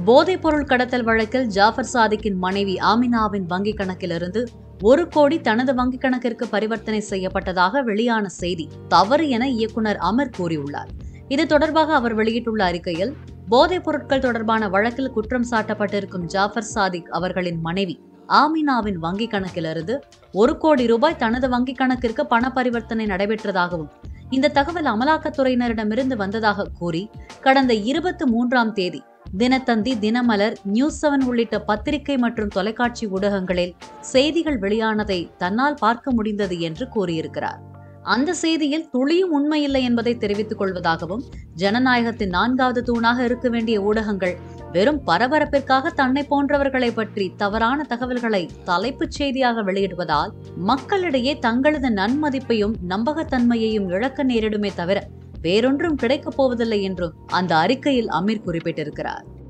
போதைப் பொருள் கடத்தல் வழக்கில் ஜாஃபர் சாதிக்கின் மனைவி ஆமினாவின் வங்கிக் கணக்கிலிருந்து ஒரு கோடி தனது வங்கிக் கணக்கிற்கு பரிவர்த்தனை செய்யப்பட்டதாக வெளியான செய்தி தவறு என இயக்குனர் அமர் கூறியுள்ளார் இது தொடர்பாக அவர் வெளியிட்டுள்ள அறிக்கையில் போதைப் பொருட்கள் தொடர்பான வழக்கில் குற்றம் சாட்டப்பட்டிருக்கும் ஜாஃபர் சாதிக் அவர்களின் மனைவி ஆமினாவின் வங்கிக் கணக்கிலிருந்து ஒரு கோடி ரூபாய் தனது வங்கிக் கணக்கிற்கு பண பரிவர்த்தனை நடைபெற்றதாகவும் இந்த தகவல் அமலாக்கத்துறையினரிடமிருந்து வந்ததாக கூறி கடந்த இருபத்தி மூன்றாம் தேதி தினத்தந்தி தினமலர் நியூஸ் செவன் உள்ளிட்ட பத்திரிகை மற்றும் தொலைக்காட்சி ஊடகங்களில் செய்திகள் வெளியானதை தன்னால் பார்க்க முடிந்தது என்று கூறியிருக்கிறார் அந்த செய்தியில் துளியும் உண்மையில்லை என்பதை தெரிவித்துக் கொள்வதாகவும் ஜனநாயகத்தின் நான்காவது தூணாக இருக்க வேண்டிய ஊடகங்கள் வெறும் பரபரப்பிற்காக தன்னை போன்றவர்களை பற்றி தவறான தகவல்களை தலைப்புச் செய்தியாக வெளியிடுவதால் மக்களிடையே தங்களது நன்மதிப்பையும் நம்பகத்தன்மையையும் இழக்க நேரிடுமே தவிர வேறொன்றும் கிடைக்கப் போவதில்லை என்றும் அந்த அறிக்கையில் அமீர் குறிப்பிட்டிருக்கிறார்